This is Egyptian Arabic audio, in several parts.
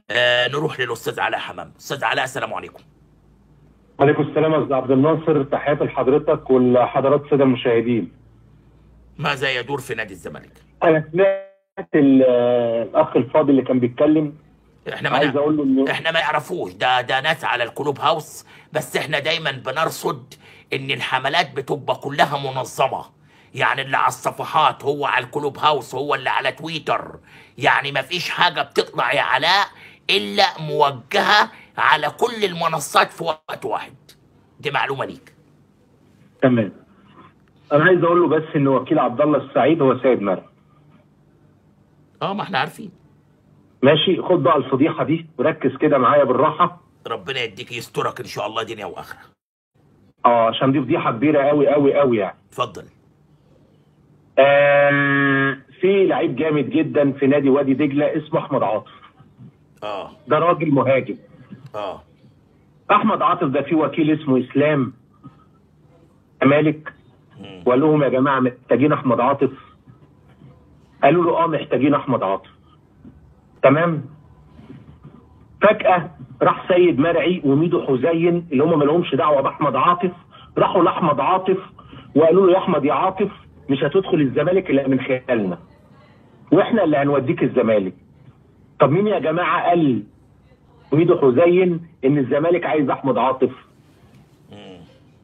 آه نروح للاستاذ علاء حمام استاذ علاء السلام عليكم عليكم السلام يا استاذ عبد الناصر تحياتي لحضرتك ولحضرات الساده المشاهدين. ماذا يدور في نادي الزمالك انا سمعت ال- الاخ الفاضل اللي كان بيتكلم احنا ما عايز نع- اقول له انه احنا ما يعرفوش ده ده ناس على الكلوب هاوس بس احنا دايما بنرصد ان الحملات بتبقى كلها منظمه يعني اللي على الصفحات هو على الكلوب هاوس هو اللي على تويتر يعني ما فيش حاجه بتطلع يا علاء الا موجهه على كل المنصات في وقت واحد دي معلومه ليك تمام. انا عايز اقول له بس ان وكيل عبد الله السعيد هو سيد مرعي. اه ما احنا عارفين ماشي خد بقى الفضيحه دي وركز كده معايا بالراحه ربنا يديك يسترك ان شاء الله دنيا واخره اه عشان دي فضيحه كبيره قوي قوي قوي يعني. اتفضل آه في لعيب جامد جدا في نادي وادي دجله اسمه احمد عاطف. اه ده راجل مهاجم. اه احمد عاطف ده في وكيل اسمه اسلام مالك مم. وقال لهم يا جماعه محتاجين احمد عاطف قالوا له اه محتاجين احمد عاطف تمام فجاه راح سيد مرعي وميدو حزين اللي هم ما لهمش دعوه باحمد عاطف راحوا لاحمد عاطف وقالوا له يا احمد يا عاطف مش هتدخل الزمالك الا من خلالنا واحنا اللي هنوديك الزمالك طب مين يا جماعه قال ميدو حزين ان الزمالك عايز احمد عاطف مم.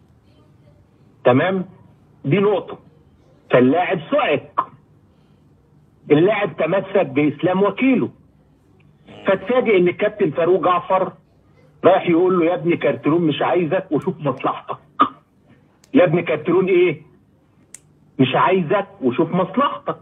تمام دي نقطة فاللاعب صعق اللاعب تمسك بإسلام وكيله فاتفاجئ إن الكابتن فاروق جعفر رايح يقول له يا ابني كارترون مش عايزك وشوف مصلحتك يا ابني كارترون إيه؟ مش عايزك وشوف مصلحتك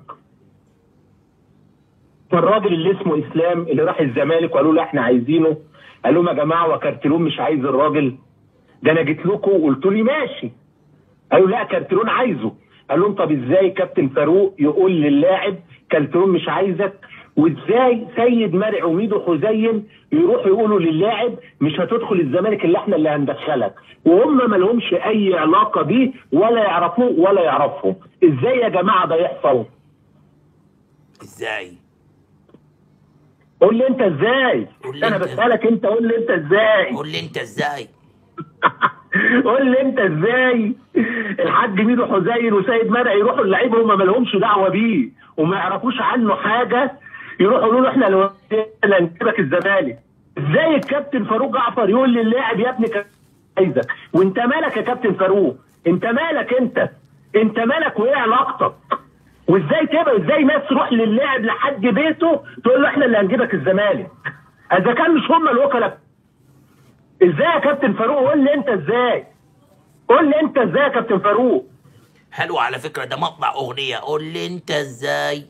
فالراجل اللي اسمه إسلام اللي راح الزمالك وقالوا له إحنا عايزينه قال لهم يا جماعة وكارترون مش عايز الراجل ده أنا جيت لكم وقلت لي ماشي قالوا لا كارترون عايزه قال لهم طب ازاي كابتن فاروق يقول للاعب كارترون مش عايزك وازاي سيد مرعي وميدو حزين يروحوا يقولوا للاعب مش هتدخل الزمالك اللي احنا اللي هندخلك وهم ما لهمش اي علاقه بيه ولا يعرفوه ولا يعرفهم ازاي يا جماعه ده يحصل ازاي قول لي انت ازاي قول لي انا انت. بسالك انت قول لي انت ازاي قول لي انت ازاي قول لي انت ازاي الحاج ميدو حزين وسيد مرعي يروحوا اللعيبه هم ما لهمش دعوه بيه وما يعرفوش عنه حاجه يروحوا يقولوا له احنا لو اللي هنجيبك الزمالك ازاي الكابتن فاروق جعفر يقول للاعب يا ابني كان عايزك وانت مالك يا كابتن فاروق انت مالك انت انت مالك وايه علاقتك وازاي تبقى ازاي ناس تروح للاعب لحد بيته تقول له احنا اللي هنجيبك الزمالك اذا كان مش هم الوكلاء ازاي يا كابتن فاروق قول لي انت ازاي قول لي انت ازاي يا كابتن فاروق حلو على فكرة ده مطلع أغنية قول لي أنت إزاي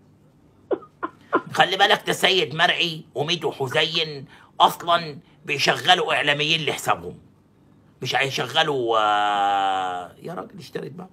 خلي بالك ده سيد مرعي وميدو حزين أصلا بيشغلوا إعلاميين لحسابهم مش هيشغلوا آه، يا راجل اشتريت بقى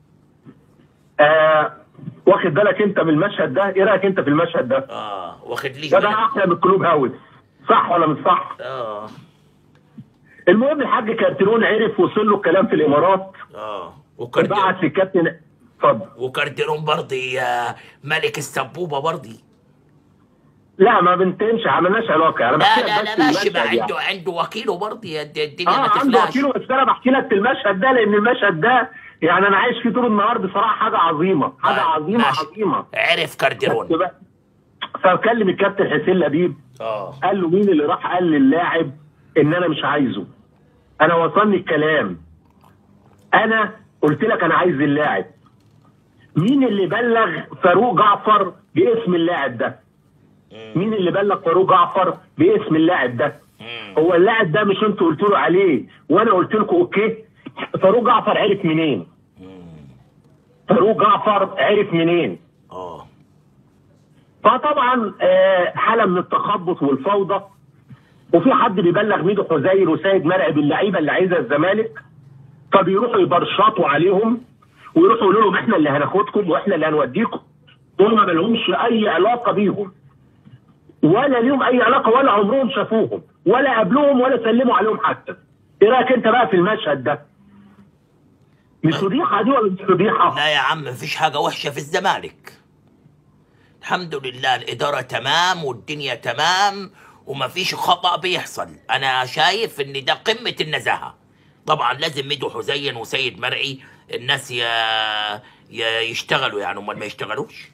آه واخد بالك انت من المشهد ده ايه رايك انت في المشهد ده اه واخد ليش ده, ده بالك؟ احلى من الكلوب هاوس صح ولا مش صح اه المهم الحاج كارترون عرف وصل له الكلام في الامارات اه وكارديرون بعت للكابتن اتفضل وكارديرون برضي آه، ملك السبوبة برضي لا ما بنتمش عملناش علاقه انا لا بحكي لك لا بس لا ماشي ما المشهد يعني. عنده عنده وكيله برضي الد- الدنيا ما اه عنده تفلاش وكيله بس انا بحكي لك في المشهد ده لان المشهد ده يعني انا عايش فيه طول النهار بصراحه حاجه عظيمه حاجه طيب، عظيمه ماشي. عظيمه عرف بس كارديرون بقى- فكلم الكابتن حسين لبيب اه قال له مين اللي راح قال للاعب ان انا مش عايزه انا وصلني الكلام انا قلت لك انا عايز اللاعب مين اللي بلغ فاروق جعفر باسم اللاعب ده مين اللي بلغ فاروق جعفر باسم اللاعب ده مم. هو اللاعب ده مش انتوا قلتوا له عليه وانا قلت لكم اوكي فاروق جعفر عرف منين فاروق جعفر عرف منين اه فطبعا آه، حاله من التخبط والفوضى وفي حد بيبلغ ميدو حزير وسيد مرعي باللعيبه اللي عايزها الزمالك فبيروحوا يبرشطوا عليهم ويروحوا يقولوا لهم احنا اللي هناخدكم واحنا اللي هنوديكم دول ما لهمش اي علاقه بيهم ولا ليهم اي علاقه ولا عمرهم شافوهم ولا قابلوهم ولا سلموا عليهم حتى ايه رايك انت بقى في المشهد ده مش فضيحه دي ولا مش فضيحه لا يا عم مفيش حاجة وحشة في الزمالك الحمد لله الإدارة تمام والدنيا تمام ومفيش خطأ بيحصل انا شايف ان ده قمة النزاهة طبعا لازم ميدو حسين وسيد مرعي الناس ي... ي... يشتغلوا يعني امال ما يشتغلوش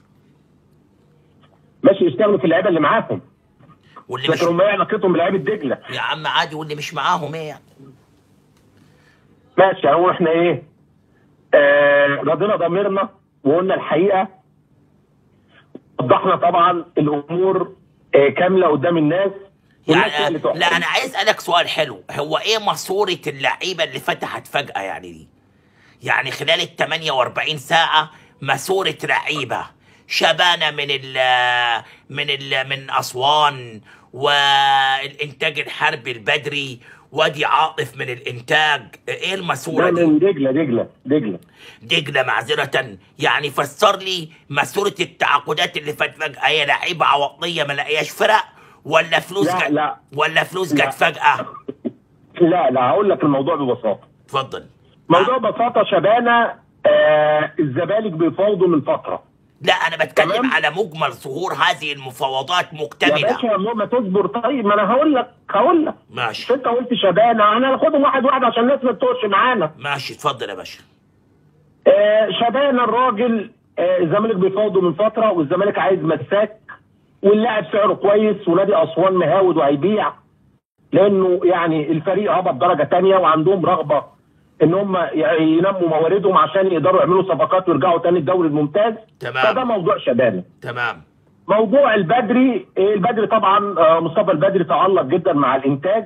ماشي يشتغلوا في اللعيبه اللي معاهم واللي مش لكن هم ايه علاقتهم بلعيبه دجله يا عم عادي واللي مش معاهم ايه يعني ماشي هو احنا ايه آه رضينا ضميرنا وقلنا الحقيقه وضحنا طبعا الامور آه كامله قدام الناس والناس هي اللي يعني تحكم. لا انا عايز اسالك سؤال حلو هو ايه ماسوره اللعيبه اللي فتحت فجاه يعني دي يعني خلال ال 48 ساعه ماسوره لعيبه شبانه من ال من ال من اسوان والانتاج الحربي البدري وادي عاطف من الانتاج ايه الماسوره ده دي من دجله دجله دجله دجله معذره يعني فسر لي ماسوره التعاقدات اللي فات فجاه هي لعيبه عواطليه ما لاقياش فرق ولا فلوس لا، جت لا. ولا فلوس لا. جت فجاه لا لا هقول لك الموضوع ببساطه اتفضل موضوع ببساطه شبانه آه الزمالك بيفاوضوا من فتره لا انا بتكلم تمام. على مجمل ظهور هذه المفاوضات يا مكتمله باشا يا ماما تصبر طيب ما انا هقول لك هقول لك ماشي انت قلت شبانه انا هاخدهم واحد واحد عشان الناس ما تتوهش معانا ماشي اتفضل يا باشا آه شبانه الراجل آه الزمالك بيفاوضوا من فتره والزمالك عايز مساك واللاعب سعره كويس ونادي اسوان مهاود وهيبيع لانه يعني الفريق هبط درجه تانية وعندهم رغبه ان هم ي- ينموا مواردهم عشان يقدروا يعملوا صفقات ويرجعوا تاني الدوري الممتاز تمام. فده موضوع شبانه تمام موضوع البدري آه، البدري طبعا آه، مصطفى البدري تألق جدا مع الانتاج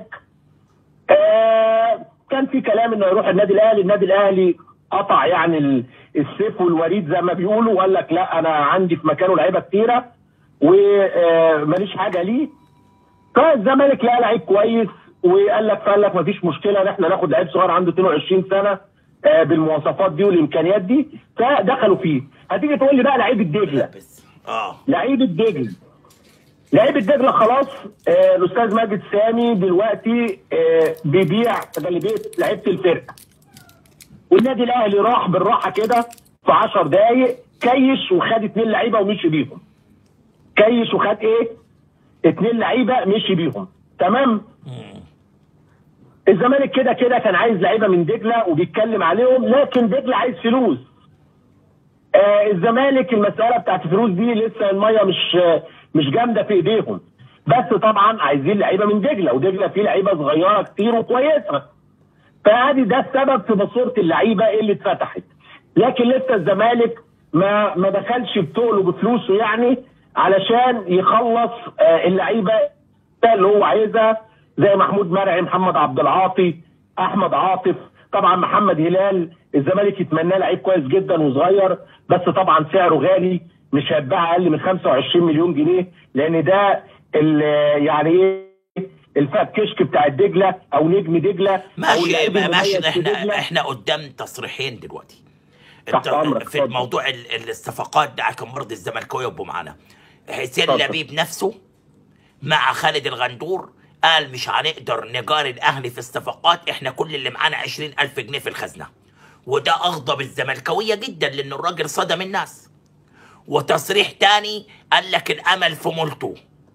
آه، كان في كلام انه يروح النادي الاهلي النادي الاهلي قطع يعني ال- السيف والوريد زي ما بيقولوا وقال لك لا انا عندي في مكانه لعيبه كتيره وماليش حاجه ليه فالزمالك لقى لعيب كويس وقال لك فقال لك مفيش مشكله ان احنا ناخد لعيب صغير عنده 22 سنه آه، بالمواصفات دي والامكانيات دي فدخلوا فيه هتيجي تقول لي بقى لعيب الدجله بس اه لعيب الدجل لعيب الدجله خلاص آه الاستاذ ماجد سامي دلوقتي آه بيبيع غالبيه لعيبه الفرقه والنادي الاهلي راح بالراحه كده في 10 دقائق كيش وخد اتنين لعيبه ومشي بيهم كيش وخد ايه؟ اتنين لعيبه مشي بيهم تمام؟ مم. الزمالك كده كده كان عايز لعيبه من دجله وبيتكلم عليهم لكن دجله عايز فلوس آه الزمالك المساله بتاعت الفلوس دي لسه الميه مش آه مش جامده في ايديهم بس طبعا عايزين لعيبه من دجله ودجله فيه لعيبه صغيره كتير وكويسه فادي ده السبب في ماسوره اللعيبه اللي اتفتحت لكن لسه الزمالك ما ما دخلش بتقله بفلوسه يعني علشان يخلص آه اللعيبه اللي هو عايزها زي محمود مرعي محمد عبد العاطي احمد عاطف طبعا محمد هلال الزمالك يتمناه لعيب كويس جدا وصغير بس طبعا سعره غالي مش هيتباع اقل من 25 مليون جنيه لان ده ال- يعني ايه الفك كشك بتاع الدجله او نجم دجله أو ماشي اللعيب ما- ماشي المميز في احنا دجلة. احنا قدام تصريحين دلوقتي تحت الت- أمرك، في اتفضل. موضوع ال- ال- الصفقات ده عشان برضه الزملكاويه يبقوا معانا حسين اتفضل. لبيب نفسه مع خالد الغندور قال مش هنقدر نجار الاهلي في الصفقات احنا كل اللي معانا 20000 جنيه في الخزنه وده اغضب الزملكاويه جدا لان الراجل صدم الناس وتصريح تاني قال لك الامل في مولتو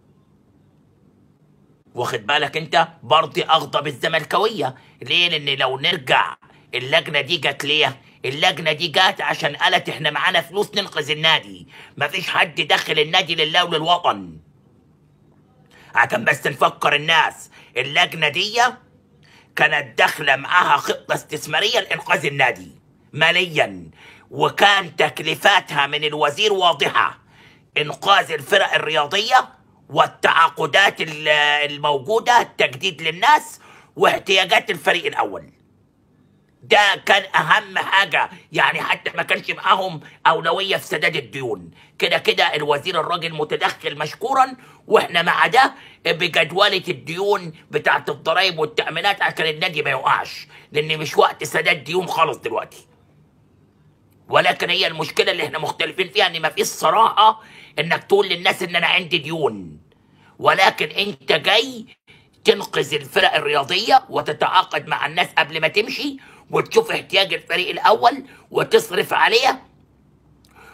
واخد بالك انت برضه اغضب الزملكاويه ليه لان لو نرجع اللجنه دي جت ليه اللجنه دي جت عشان قالت احنا معانا فلوس ننقذ النادي مفيش حد داخل النادي لله وللوطن عشان بس نفكر الناس اللجنه دي كانت داخله معاها خطه استثماريه لانقاذ النادي ماليا وكان تكليفاتها من الوزير واضحه انقاذ الفرق الرياضيه والتعاقدات ال- الموجوده تجديد للناس واحتياجات الفريق الاول ده كان اهم حاجه يعني حتى ما كانش معاهم اولويه في سداد الديون كده كده الوزير الراجل متدخل مشكورا واحنا مع ده بجدوله الديون بتاعت الضرايب والتامينات عشان النادي ما يقعش لان مش وقت سداد ديون خالص دلوقتي ولكن هي المشكله اللي احنا مختلفين فيها ان ما فيش صراحه انك تقول للناس ان انا عندي ديون ولكن انت جاي تنقذ الفرق الرياضيه وتتعاقد مع الناس قبل ما تمشي وتشوف احتياج الفريق الاول وتصرف عليه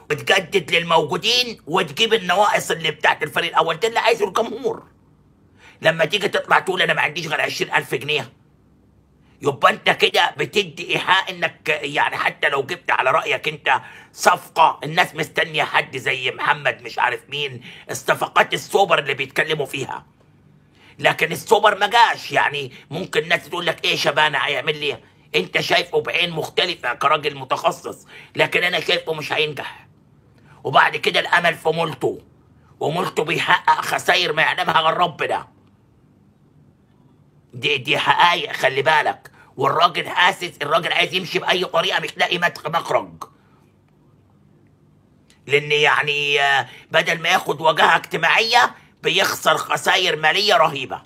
وتجدد للموجودين وتجيب النواقص اللي بتاعت الفريق الاول ده اللي عايزه الجمهور لما تيجي تطلع تقول انا ما عنديش غير 20000 جنيه يبقى انت كده بتدي ايحاء انك يعني حتى لو جبت على رايك انت صفقه الناس مستنيه حد زي محمد مش عارف مين الصفقات السوبر اللي بيتكلموا فيها لكن السوبر ما جاش يعني ممكن الناس تقول لك ايه شبانه هيعمل لي انت شايفه بعين مختلفه كراجل متخصص لكن انا شايفه مش هينجح وبعد كده الامل في مولته ومولته بيحقق خسائر ما يعلمها غير ربنا دي دي حقايق خلي بالك والراجل حاسس الراجل عايز يمشي باي طريقه مش لاقي مدخ- مخرج لان يعني آه، بدل ما ياخد وجهه اجتماعيه بيخسر خسائر ماليه رهيبه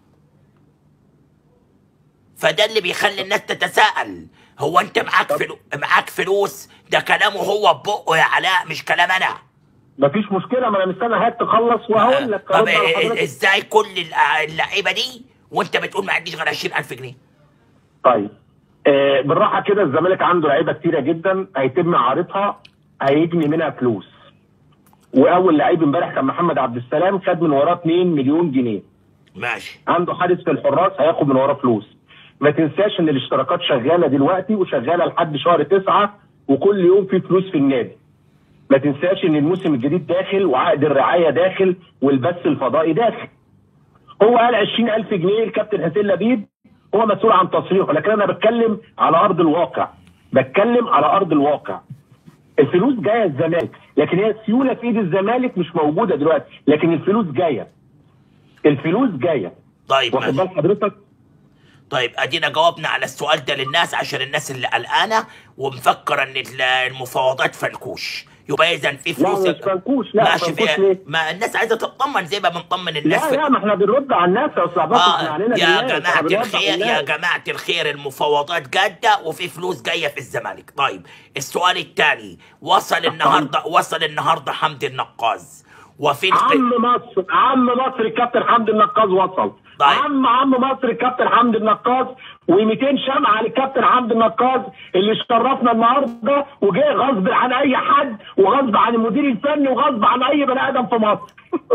فده اللي بيخلي الناس تتساءل هو انت معاك فلو... معاك فلوس ده كلامه هو ببقه يا علاء مش كلام انا مفيش مشكله ما انا مستني هات تخلص وهقول لك طب أرد على إيه- حضرتك. ازاي كل الع- اللعيبه دي وانت بتقول ما عنديش غير 20000 جنيه طيب آه بالراحه كده الزمالك عنده لعيبه كتيره جدا هيتم اعارتها هيجني منها فلوس واول لعيب امبارح كان محمد عبد السلام خد من وراه 2 مليون جنيه ماشي عنده حارس في الحراس هياخد من وراه فلوس ما تنساش ان الاشتراكات شغاله دلوقتي وشغاله لحد شهر تسعة وكل يوم في فلوس في النادي ما تنساش ان الموسم الجديد داخل وعقد الرعايه داخل والبث الفضائي داخل هو قال 20000 جنيه الكابتن حسين لبيب هو مسؤول عن تصريحه لكن انا بتكلم على ارض الواقع بتكلم على ارض الواقع الفلوس جايه الزمالك لكن هي السيوله في ايد الزمالك مش موجوده دلوقتي لكن الفلوس جايه الفلوس جايه طيب واخد ماشي. بال حضرتك طيب ادينا جاوبنا على السؤال ده للناس عشان الناس اللي قلقانه ومفكره ان ال- المفاوضات فلكوش يبقى اذا في لا فلوس مش فنكوش لا ماشي فنكوش في ليه؟ ما الناس عايزه تطمن زي ما بنطمن الناس لا في لا ما احنا بنرد على الناس يا استاذ عباس احنا آه علينا يا بالناس، جماعة احنا بنرد على الخير يا الناس. جماعة الخير المفاوضات جادة وفي فلوس جاية في الزمالك طيب السؤال الثاني وصل النهاردة وصل النهاردة حمدي النقاز وفي الق... عم مصر عم مصر الكابتن حمدي النقاز وصل طيب. عم عم مصر الكابتن حمدي النقاز و200 شمعة للكابتن حمدي النقاز اللي شرفنا النهارده وجاي غصب عن اي حد وغصب عن المدير الفني وغصب عن اي بني ادم في مصر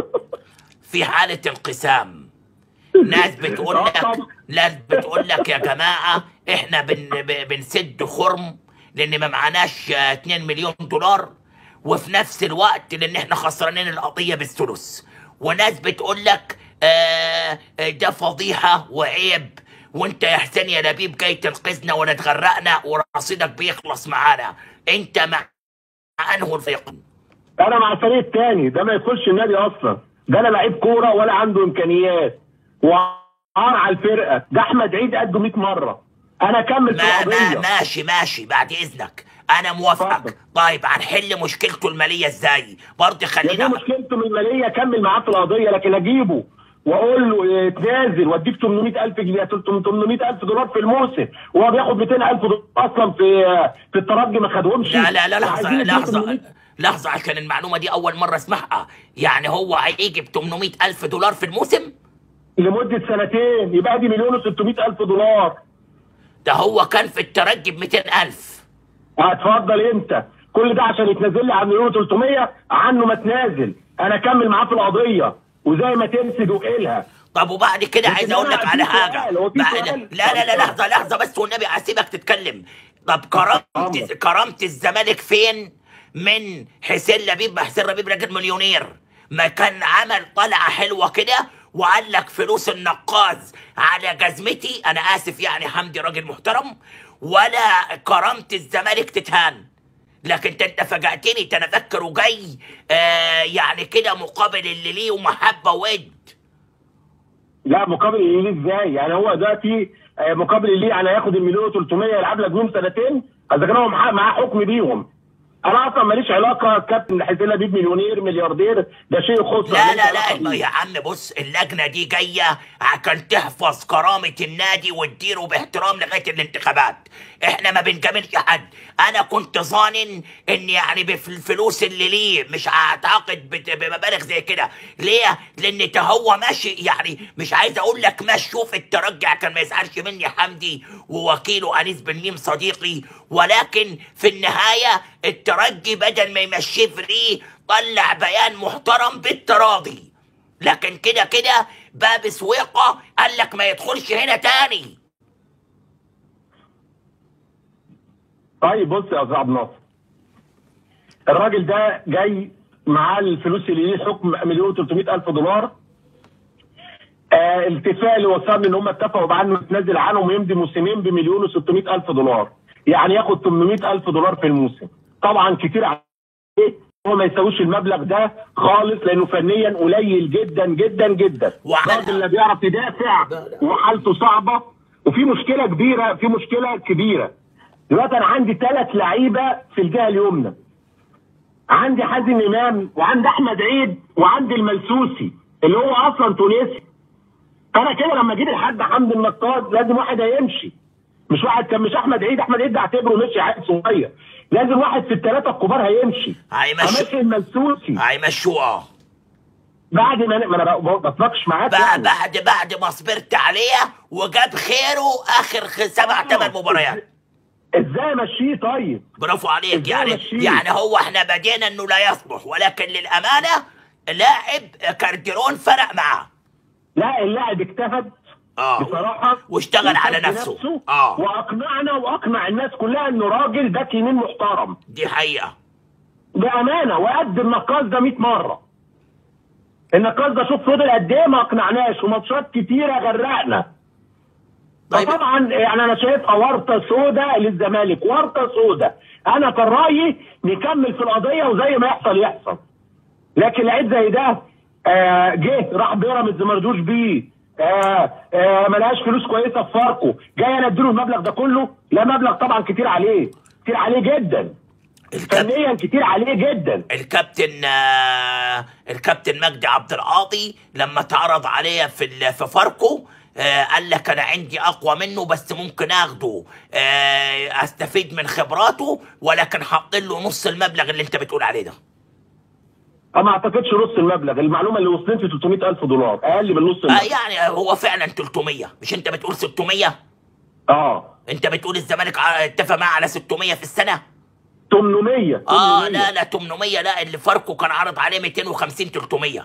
في حالة انقسام ناس بتقول آه لك طبعا. ناس بتقول لك يا جماعة احنا بن... ب- بنسد خرم لان ما معناش آه، 2 مليون دولار وفي نفس الوقت لان احنا خسرانين القضية بالثلث وناس بتقول لك آه آه، ده فضيحة وعيب وانت يا حسين يا لبيب جاي تنقذنا ولا تغرقنا ورصيدك بيخلص معانا انت مع انه الفريق انا مع الفريق الثاني ده ما يدخلش النادي اصلا ده لا لعيب كوره ولا عنده امكانيات وعار على الفرقه ده احمد عيد قده 100 مره انا اكمل في ما ما القضيه ماشي ماشي بعد اذنك انا موافقك اتفضل. طيب هنحل مشكلته الماليه ازاي برضه يا خلينا دي مشكلته من الماليه اكمل معاه في القضيه لكن اجيبه واقول له إيه، تنازل واديك 800000 جنيه 800000 دولار في الموسم وهو بياخد 200000 دولار اصلا في في الترجي ما خدهمش لا لا لا لحظه وعايزين يديله لحظه 800 لحظه عشان المعلومه دي اول مره اسمعها يعني هو هيجي ب 800 الف دولار في الموسم لمده سنتين يبقى دي مليون و600 الف دولار ده هو كان في الترجي ب 200 الف هتفضل انت كل ده عشان يتنازل لي عن مليون 300 عنه ما تنازل انا اكمل معاه في القضيه وزي ما تمسك وقيلها طب وبعد كده لكن عايز اقول أنا لك على في حاجه سؤال، هو في بعد- سؤال؟ لا لا لا لحظه لحظه بس والنبي هسيبك تتكلم طب كرامه أمر. كرامه الزمالك فين من حسين لبيب ما حسين لبيب راجل مليونير ما كان عمل طلعه حلوه كده وقال لك فلوس النقاز على جزمتي انا اسف يعني حمدي راجل محترم ولا كرامه الزمالك تتهان لكن انت انت فاجأتني تنذكر وجاي آه يعني كده مقابل اللي ليه ومحبه ود لا مقابل ليه ازاي يعني هو دلوقتي آه، مقابل ليه يعني هياخد المليون 300 يلعب لك بيهم سنتين اذا كان هو معاه معاه حكم بيهم انا اصلا ماليش علاقه كابتن حسين لبيب مليونير ملياردير ده شيء يخص لا لا لا يا عم بص اللجنة دي جاية عشان تحفظ كرامة النادي وتديره باحترام لغاية الانتخابات احنا ما بنجاملش حد انا كنت ظانن ان يعني بالفلوس اللي ليه مش هتعاقد بت- بمبالغ زي كده ليه لان ده هو ماشي يعني مش عايز اقول لك ماشي شوف الترجي كان ما يزعلش مني حمدي ووكيله انيس بن ميم صديقي ولكن في النهاية الترجي بدل ما يمشيه فري طلع بيان محترم بالتراضي لكن كده كده باب سويقة قال لك ما يدخلش هنا تاني طيب بص يا استاذ عبد الناصر الراجل ده جاي معاه الفلوس اللي ليه حكم مليون 300 الف دولار آه الاتفاق اللي وصلني ان هم اتفقوا معاه انه يتنازل عنهم ويمضي موسمين بمليون و600 الف دولار يعني ياخد 800 الف دولار في الموسم طبعا كتير عليه هو ما يساويش المبلغ ده خالص لانه فنيا قليل جدا جدا جدا وعمل- راجل لا بيعرف يدافع وحالته صعبه وفي مشكله كبيره في مشكله كبيره دلوقتي انا عندي ثلاث لعيبه في الجهه اليمنى عندي حازم امام وعندي احمد عيد وعندي الملسوسي اللي هو اصلا تونسي انا كده لما اجيب الحاج حمد النقاد لازم واحد هيمشي مش واحد كان مش احمد عيد احمد عيد ده اعتبره مشي عيل صغير لازم واحد في الثلاثه الكبار هيمشي هيمشوا همشي الملسوسي هيمشوه اه بعد ما أنا- ما انا ب- بتناقش معاك بقى يعني. بعد بعد ما صبرت عليه وجاب خيره اخر خ- سبع ثمان مباريات ازاي امشيه طيب برافو عليك إزاي يعني ماشيين؟ يعني هو احنا بدينا انه لا يصلح ولكن للامانه لاعب كارديرون فرق معاه لا اللاعب اجتهد اه بصراحه واشتغل على واجتهد نفسه. بنفسه آه. واقنعنا واقنع الناس كلها انه راجل باك يمين محترم دي حقيقه بامانه وقد النقاص ده 100 مره النقاص ده شوف فضل قد ايه ما اقنعناش وماتشات كتيره غرقنا طيب. فطبعا يعني انا شايفها ورطه سوداء للزمالك ورطه سوداء انا كان رايي نكمل في القضيه وزي ما يحصل يحصل لكن لعيب زي ده آه جه راح بيراميدز ما رضوش بيه آه آه ما لقاش فلوس كويسه في فاركو جاي انا اديله المبلغ ده كله لا مبلغ طبعا كتير عليه كتير عليه جدا الكابتن فنيا كتير عليه جدا الكابتن آه، الكابتن مجدي عبد القاضي لما اتعرض عليا في ال- في فاركو آه، قال لك انا عندي اقوى منه بس ممكن اخده آه، استفيد من خبراته ولكن حاط له نص المبلغ اللي انت بتقول عليه ده أه ما اعتقدش نص المبلغ المعلومه اللي وصلت 300 الف دولار اقل من نص آه، المبلغ يعني هو فعلا 300 مش انت بتقول 600 اه انت بتقول الزمالك ع- اتفق معاه على 600 في السنه 800 اه 800. لا لا 800 لا اللي فاركو كان عرض عليه 250 300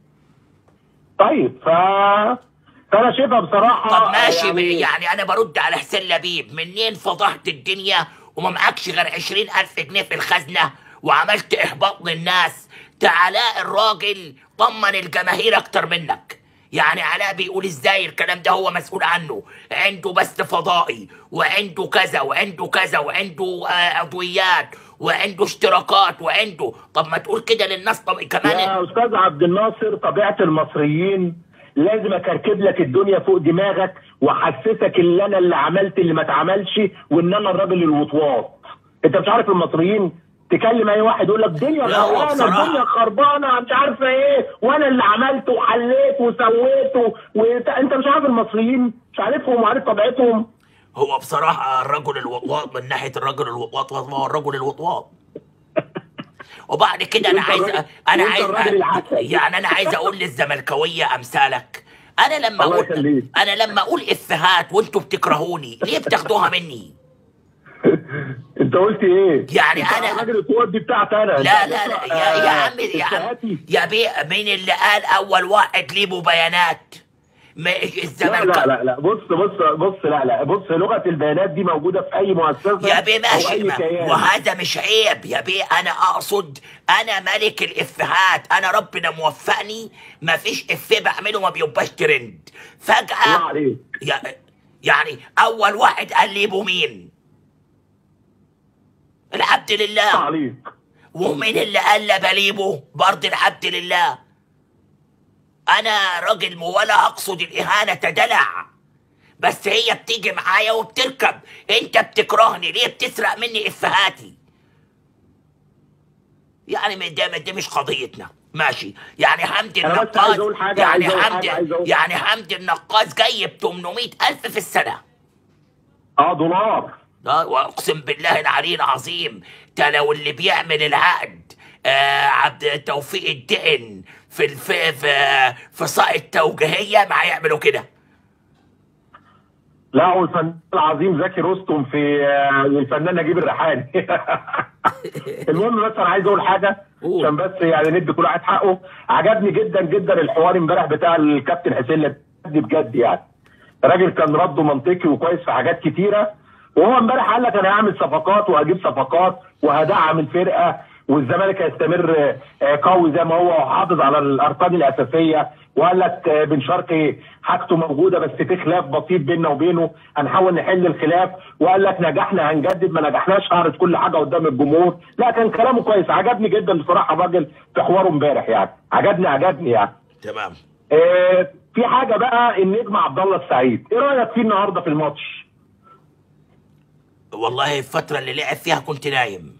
طيب ف فانا شايفها بصراحه طب ماشي يعني, يعني يعني انا برد على حسين لبيب منين فضحت الدنيا وما معكش غير عشرين ألف جنيه في الخزنة وعملت إحباط للناس تعالاء الراجل طمن الجماهير أكتر منك يعني علاء بيقول ازاي الكلام ده هو مسؤول عنه عنده بث فضائي وعنده كذا وعنده كذا وعنده آه، عضويات وعنده اشتراكات وعنده طب ما تقول كده للناس طب كمان يا استاذ عبد الناصر طبيعه المصريين لازم اكركب لك الدنيا فوق دماغك واحسسك ان انا اللي عملت اللي ما اتعملش وان انا الراجل الوطواط انت مش عارف المصريين تكلم اي واحد يقول لك الدنيا لا، هو غرقانه بصراحة- الدنيا خربانه مش عارفه ايه وانا اللي عملته وحليت وسويته وانت انت مش عارف المصريين مش عارفهم وعارف طبيعتهم هو بصراحة الرجل الوطواط من ناحية الرجل الوطواط هو الرجل الوطواط وبعد كده انا وانت عايز الراجل- انا وانت عايز الراجل العسل. يعني انا عايز اقول للزملكاويه امثالك انا لما الله اقول يخليك. انا لما اقول افيهات وانتوا بتكرهوني ليه بتاخدوها مني انت قلت ايه؟ يعني انت أنا- الراجل القوات دي بتاعتي انا لا لا لا يا, يا عم يا عم إفيهاتي. يا بيه مين اللي قال اول واحد ليه بيانات ما لا الزمالك لا لا لا بص بص بص لا لا بص لغه البيانات دي موجوده في اي مؤسسه يا بيه أو ماشي أي ما- كيان. وهذا مش عيب يا بيه انا اقصد انا ملك الافيهات انا ربنا موفقني ما فيش افيه بعمله ما بيبقاش ترند الله فجأة عليك يا يعني اول واحد قال لي ابو مين العبد الله لله عليك ومين اللي قال بليبه برضه العبد لله انا راجل ولا اقصد الاهانه دلع بس هي بتيجي معايا وبتركب انت بتكرهني ليه بتسرق مني افهاتي يعني ما ده دي مش قضيتنا ماشي يعني حمدي أنا بس النقاز عايز أقول حاجة، يعني عايز أقول حمدي حاجة، عايز أقول- يعني حمدي النقاز جايب 800 ألف في السنة اه دولار اه واقسم بالله العلي العظيم ده لو اللي بيعمل العقد آه عبد توفيق الدقن في الف... في في صاع التوجيهيه ما هيعملوا كده لا والفنان العظيم زكي رستم في آه، الفنان نجيب الريحاني المهم بس انا عايز اقول حاجه قول. عشان بس يعني ندي كل واحد حقه عجبني جدا جدا الحوار امبارح بتاع الكابتن حسين لبدي بجد يعني الراجل كان رده منطقي وكويس في حاجات كتيره وهو امبارح قال لك انا هعمل صفقات وهجيب صفقات وهدعم الفرقه والزمالك هيستمر آه، قوي زي ما هو وحافظ على الارقام الاساسيه وقال لك آه، بن شرقي حاجته موجوده بس في خلاف بسيط بيننا وبينه هنحاول نحل الخلاف وقال لك نجحنا هنجدد ما نجحناش هعرض كل حاجه قدام الجمهور لا كان كلامه كويس عجبني جدا بصراحه الراجل في حواره امبارح يعني عجبني عجبني يعني تمام آه، في حاجه بقى النجم عبد الله السعيد ايه رايك فيه النهارده في الماتش والله الفترة اللي لعب فيها كنت نايم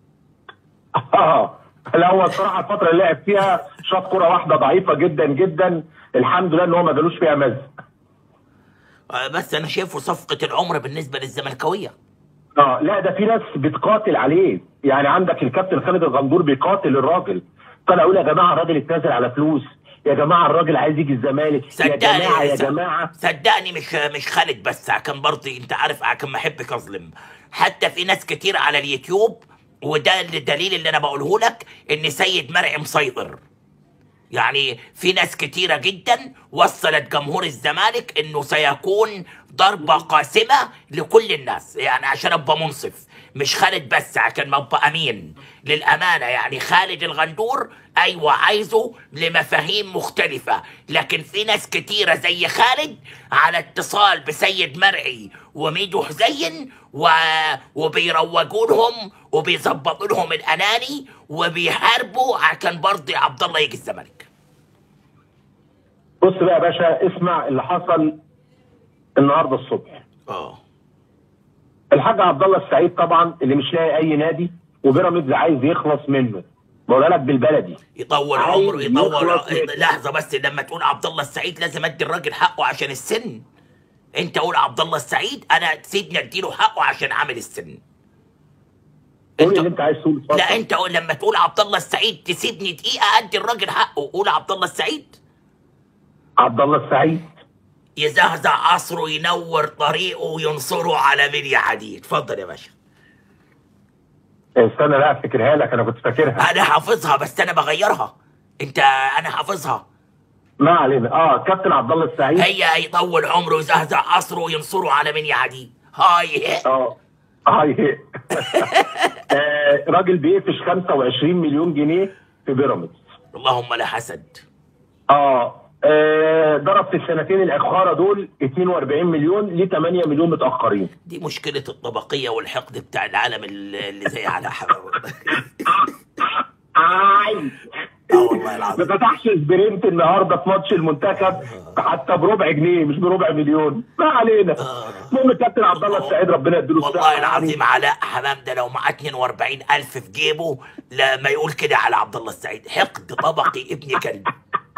اه لا هو الصراحه الفتره اللي لعب فيها شاط كره واحده ضعيفه جدا جدا الحمد لله ان هو ما جالوش فيها مزق آه، بس انا شايفه صفقة العمر بالنسبة للزملكاوية اه لا ده في ناس بتقاتل عليه يعني عندك الكابتن خالد الغندور بيقاتل الراجل طلع يقول يا جماعه الراجل اتنازل على فلوس يا جماعه الراجل عايز يجي الزمالك يا جماعه يا صدقني جماعه صدقني مش مش خالد بس كان برضه انت عارف كان ما احبك اظلم حتى في ناس كتير على اليوتيوب وده الدليل اللي انا بقوله لك ان سيد مرعي مسيطر يعني في ناس كتيرة جدا وصلت جمهور الزمالك انه سيكون ضربة قاسمة لكل الناس يعني عشان ابقى منصف مش خالد بس عشان ما ابقى امين للامانة يعني خالد الغندور ايوه عايزه لمفاهيم مختلفة لكن في ناس كتيرة زي خالد على اتصال بسيد مرعي وميدو حزين و... وبيروجوا لهم وبيظبطوا لهم الاناني وبيحاربوا عشان برضه عبد الله يجي الزمالك بص بقى يا باشا اسمع اللي حصل النهارده الصبح اه الحاج عبد الله السعيد طبعا اللي مش لاقي اي نادي وبيراميدز عايز يخلص منه بقول لك بالبلدي يطول عايز عمره يطول يخلص من- لحظه بس لما تقول عبد الله السعيد لازم ادي الراجل حقه عشان السن انت قول عبد الله السعيد انا سيبني اديله حقه عشان عامل السن قول انت- اللي انت عايز تقوله اتفضل. لا انت قول لما تقول عبد الله السعيد تسيبني دقيقه ادي الراجل حقه قول عبد الله السعيد عبد الله السعيد يزهزه عصره ينور طريقه وينصره على ميديا حديد اتفضل يا باشا استنى لا افتكرها لك انا كنت فاكرها انا حافظها بس انا بغيرها انت انا حافظها ما علينا اه كابتن عبد الله السعيد هي هيطول عمره ويزهزه عصره وينصره على ميديا حديد هاي اه هاي آه، راجل بيقفش 25 مليون جنيه في بيراميدز اللهم لا حسد اه آه، ضرب في السنتين الاخاره دول 42 مليون ل 8 مليون متاخرين دي مشكلة الطبقية والحقد بتاع العالم اللي اللي زي على حمام عاي اه والله ما العظيم فتحش سبرنت النهارده في ماتش المنتخب حتى بربع جنيه مش بربع مليون ما علينا المهم الكابتن عبد الله السعيد ربنا يديله الصحه والله يعني. العظيم علاء حمام ده لو معاه 42 ألف في جيبه لما يقول كده على عبد الله السعيد حقد طبقي ابن كلب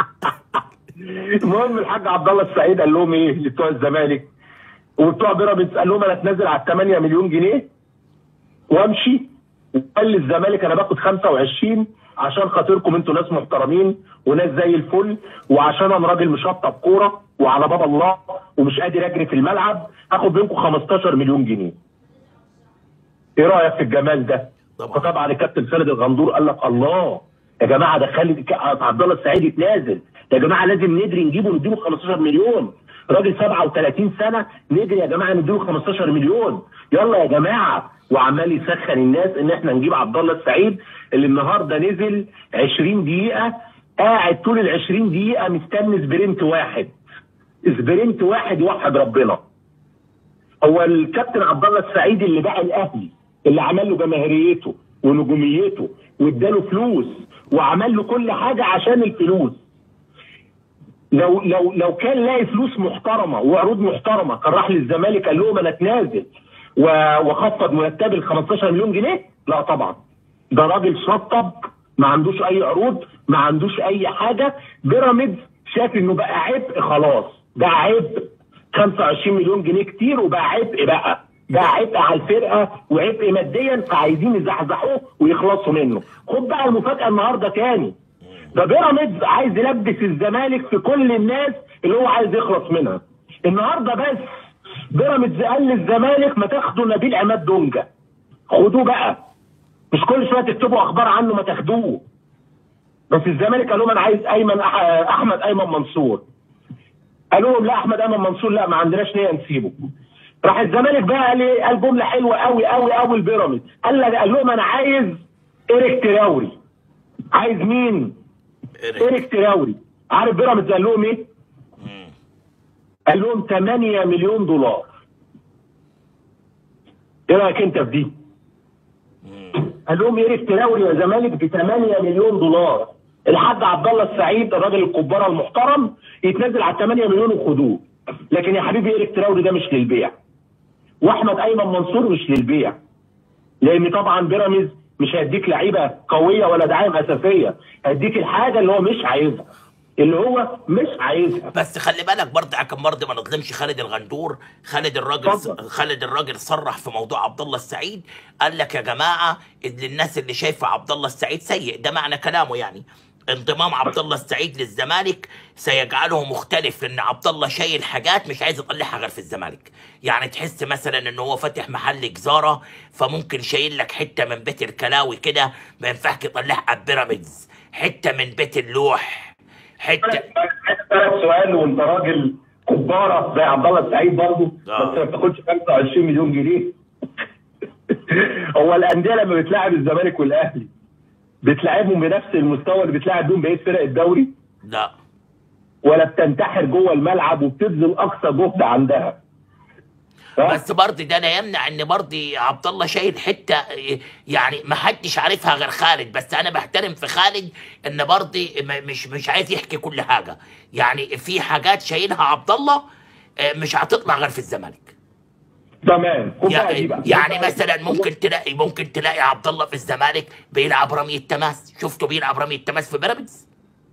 المهم الحاج عبد الله السعيد قال لهم ايه لبتوع الزمالك وبتوع بيراميدز قال لهم انا اتنازل على 8 مليون جنيه وامشي وقال للزمالك انا باخد 25 عشان خاطركم انتوا ناس محترمين وناس زي الفل وعشان انا راجل مشطب كوره وعلى باب الله ومش قادر اجري في الملعب هاخد منكم 15 مليون جنيه. ايه رايك في الجمال ده؟ طبعا. فطبعا الكابتن خالد الغندور قال لك الله يا جماعه ده خالد عبد الله السعيد يتنازل يا جماعه لازم ندري نجيبه نديله 15 مليون راجل 37 سنه ندري يا جماعه نديله 15 مليون يلا يا جماعه وعمال يسخن الناس ان احنا نجيب عبد الله السعيد اللي النهارده نزل 20 دقيقه قاعد طول ال 20 دقيقه مستني سبرنت واحد سبرنت واحد يوحد ربنا هو الكابتن عبد الله السعيد اللي باع الاهلي اللي عمل له جماهيريته ونجوميته واداله فلوس وعمل له كل حاجه عشان الفلوس لو لو لو كان لاقي فلوس محترمه وعروض محترمه كان راح للزمالك قال لهم انا اتنازل و- وخفض مرتبي ل 15 مليون جنيه لا طبعا ده راجل شطب ما عندوش اي عروض ما عندوش اي حاجه بيراميدز شاف انه بقى عبء خلاص ده عبء 25 مليون جنيه كتير وبقى عبء بقى ده عبء على الفرقه وعبء ماديا فعايزين يزحزحوه ويخلصوا منه خد بقى المفاجاه النهارده تاني ده بيراميدز عايز يلبس الزمالك في كل الناس اللي هو عايز يخلص منها النهارده بس بيراميدز قال للزمالك ما تاخدوا نبيل عماد دونجا خدوه بقى مش كل شويه تكتبوا اخبار عنه ما تاخدوه بس الزمالك قال لهم انا عايز ايمن أح- احمد ايمن منصور قالوا لهم لا احمد ايمن منصور لا ما عندناش نيه نسيبه راح الزمالك بقى قال ايه قال جمله حلوه قوي قوي قوي البيراميدز قال لك قال لهم انا عايز ايريك تراوري عايز مين؟ إيريك. ايريك تراوري عارف بيراميدز قال لهم ايه؟ مم. قال لهم 8 مليون دولار ايه رايك انت في دي؟ مم. قال لهم ايريك تراوري يا زمالك ب 8 مليون دولار الحاج عبد الله السعيد الراجل الكباره المحترم يتنزل على 8 مليون وخدوه لكن يا حبيبي ايريك تراوري ده مش للبيع واحمد ايمن منصور مش للبيع لان طبعا بيراميدز مش هيديك لعيبه قويه ولا دعايه اساسيه هيديك الحاجه اللي هو مش عايزها اللي هو مش عايزها بس خلي بالك برضه عشان برضه ما نظلمش خالد الغندور خالد الراجل اتفضل. خالد الراجل صرح في موضوع عبد الله السعيد قال لك يا جماعه ان الناس اللي شايفه عبد الله السعيد سيء ده معنى كلامه يعني انضمام عبد الله السعيد للزمالك سيجعله مختلف لان عبد الله شايل حاجات مش عايز يطلعها غير في الزمالك يعني تحس مثلا ان هو فاتح محل جزاره فممكن شايل لك حته من بيت الكلاوي كده ما ينفعش يطلعها بيراميدز حته من بيت اللوح حته اسالك سؤال وانت راجل كباره زي عبد الله السعيد برضه آه. بس ما بتاخدش 25 مليون جنيه هو الانديه لما بتلاعب الزمالك والاهلي بتلاعبهم بنفس المستوى اللي بتلاعب بيهم بقيه فرق الدوري لا ولا بتنتحر جوه الملعب وبتبذل اقصى جهد عندها ها؟ بس برضه ده لا يمنع ان برضه عبد الله شايل حته يعني ما حدش عارفها غير خالد بس انا بحترم في خالد ان برضه م- مش مش عايز يحكي كل حاجه يعني في حاجات شايلها عبد الله آه، مش هتطلع غير في الزمالك تمام خد بقى دي يعني, بقى. يعني مثلا ممكن تلاقي ممكن تلاقي عبد الله في الزمالك بيلعب رمية تماس شفته بيلعب رمية تماس في بيراميدز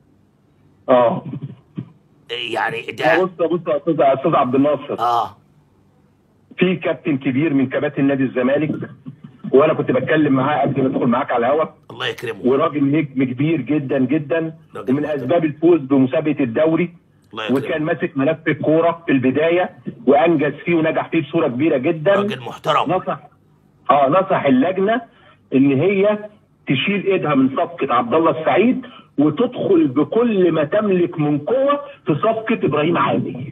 اه يعني آه، ده بص بص يا استاذ يا استاذ عبد الناصر اه في كابتن كبير من كباتن نادي الزمالك وانا كنت بتكلم معاه قبل ما ادخل معاك على الهوا الله يكرمه وراجل نجم كبير جدا جدا راجل ومن محترم. اسباب الفوز بمسابقه الدوري الله يكرمه وكان ماسك ملف الكوره في البدايه وانجز فيه ونجح فيه بصوره كبيره جدا راجل محترم نصح اه نصح اللجنه ان هي تشيل ايدها من صفقه عبد الله السعيد وتدخل بكل ما تملك من قوه في صفقه ابراهيم عادل.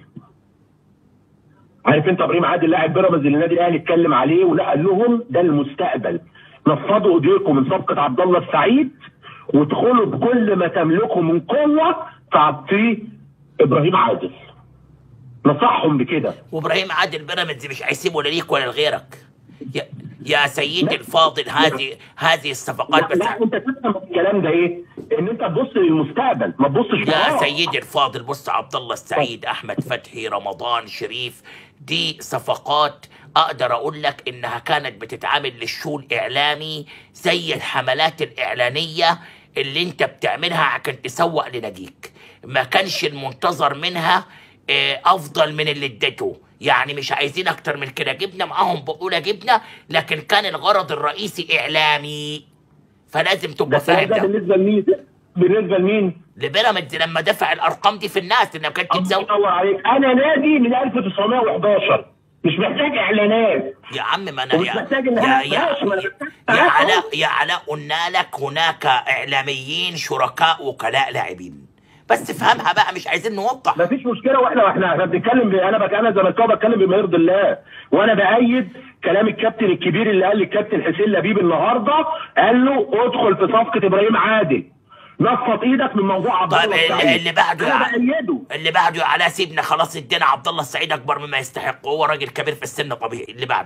عارف انت ابراهيم عادل لاعب بيراميدز اللي النادي الاهلي اتكلم عليه ولا قال لهم ده المستقبل. نفضوا ايديكم من صفقه عبد الله السعيد وادخلوا بكل ما تملكوا من قوه في عطيه ابراهيم عادل. نصحهم بكده. وابراهيم عادل بيراميدز مش هيسيبه لا ليك ولا لغيرك يا, يا سيدي الفاضل هذه هذه الصفقات لا, بس لا انت تفهم الكلام ده ايه؟ ان انت تبص للمستقبل ما تبصش يا وراه. سيدي الفاضل بص عبد الله السعيد احمد فتحي رمضان شريف دي صفقات اقدر اقول لك انها كانت بتتعامل للشؤون اعلامي زي الحملات الاعلانيه اللي انت بتعملها عشان تسوق لناديك ما كانش المنتظر منها آه، افضل من اللي اديته يعني مش عايزين اكتر من كده جبنا معاهم بقولة جبنه لكن كان الغرض الرئيسي اعلامي فلازم ده تبقى الكلام فاهم ده ده بالنسبه لمين؟ بالنسبه لمين؟ لبيراميدز لما دفع الارقام دي في الناس انها كانت الله تتزوج ينور عليك انا نادي من 1911 مش محتاج اعلانات يا عم ما انا ومش يا محتاج إن يا أنا يا, أتناقش، ما أنا يا, محتاج يا تعاقد. علاء يا علاء قلنا لك هناك اعلاميين شركاء وكلاء لاعبين بس افهمها بقى مش عايزين نوضح مفيش مشكله واحنا واحنا احنا بنتكلم ب- انا بك انا زملكاوي بتكلم بما يرضي الله وانا بايد كلام الكابتن الكبير اللي قال للكابتن حسين لبيب النهارده قال له ادخل في صفقه ابراهيم عادل نفض ايدك من موضوع عبد طيب الله اللي, السعيد. اللي بعده يا انا ع- بايده اللي بعده يا علاء سيبنا خلاص ادينا عبد الله السعيد اكبر مما يستحق هو راجل كبير في السن طبيعي اللي بعده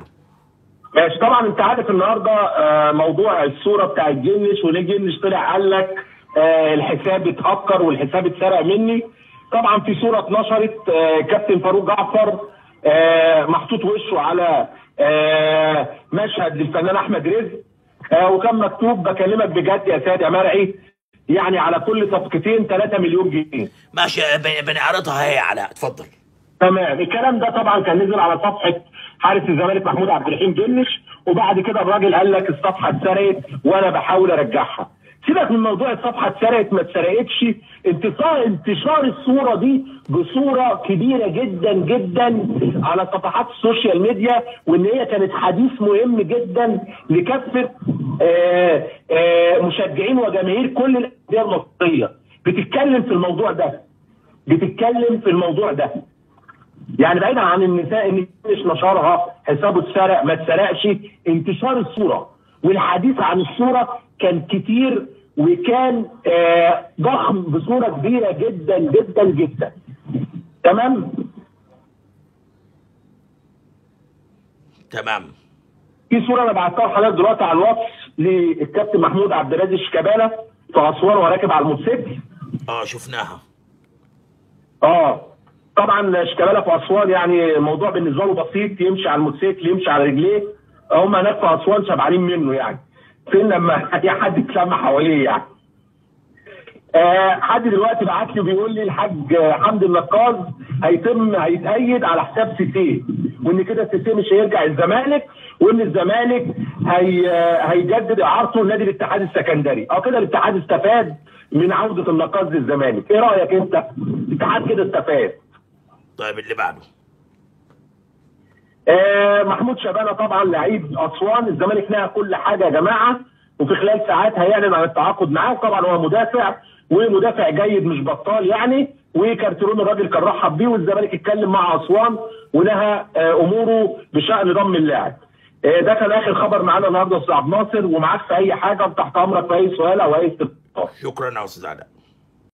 ماشي طبعا انت عارف النهارده آه، موضوع الصوره بتاع الجنش وليه جنش طلع قال لك آه، الحساب اتهكر والحساب اتسرق مني طبعا في صوره اتنشرت آه، كابتن فاروق جعفر آه، محطوط وشه على آه، مشهد للفنان احمد رزق آه، وكان مكتوب بكلمك بجد يا سيد يا مرعي يعني على كل صفقتين 3 مليون جنيه ماشي بن- بنعرضها هي يا علاء اتفضل تمام الكلام ده طبعا كان نزل على صفحه حارس الزمالك محمود عبد الرحيم جنش وبعد كده الراجل قال لك الصفحه اتسرقت وانا بحاول ارجعها سيبك من موضوع الصفحه اتسرقت ما اتسرقتش انتصار انتشار الصوره دي بصوره كبيره جدا جدا على صفحات السوشيال ميديا وان هي كانت حديث مهم جدا لكافه آه، آه، مشجعين وجماهير كل الانديه المصريه بتتكلم في الموضوع ده بتتكلم في الموضوع ده يعني بعيدا عن النساء ان مش نشرها حسابه اتسرق ما اتسرقش انتشار الصوره والحديث عن الصوره كان كتير وكان آه، ضخم بصوره كبيره جدا جدا جدا تمام تمام في صوره انا بعتها لحضرتك دلوقتي على الواتس للكابتن محمود عبد الرازق شيكابالا في اسوان وراكب على الموتوسيكل اه شفناها اه طبعا شيكابالا في اسوان يعني الموضوع بالنسبه له بسيط يمشي على الموتوسيكل يمشي على رجليه هم هناك في اسوان شبعانين منه يعني فين لما اي حد يتلم حواليه يعني آه حد دلوقتي بعت لي بيقول لي الحاج حمدي النقاز هيتم هيتأيد على حساب سيسي وان كده سيسي مش هيرجع الزمالك وان الزمالك هي هيجدد اعارته لنادي الاتحاد السكندري اه كده الاتحاد استفاد من عوده النقاز للزمالك ايه رايك انت الاتحاد كده استفاد طيب اللي بعده آه محمود شبانه طبعا لعيب اسوان الزمالك لها كل حاجه يا جماعه وفي خلال ساعات هيعلن عن التعاقد معاه طبعا هو مدافع ومدافع جيد مش بطال يعني وكارتيرون الراجل كان رحب بيه والزمالك اتكلم مع اسوان ونهى آه اموره بشان ضم اللاعب آه ده كان اخر خبر معانا النهارده يا استاذ عبد الناصر ومعاك في اي حاجه تحت امرك في اي سؤال او اي استفسار شكرا يا استاذ علاء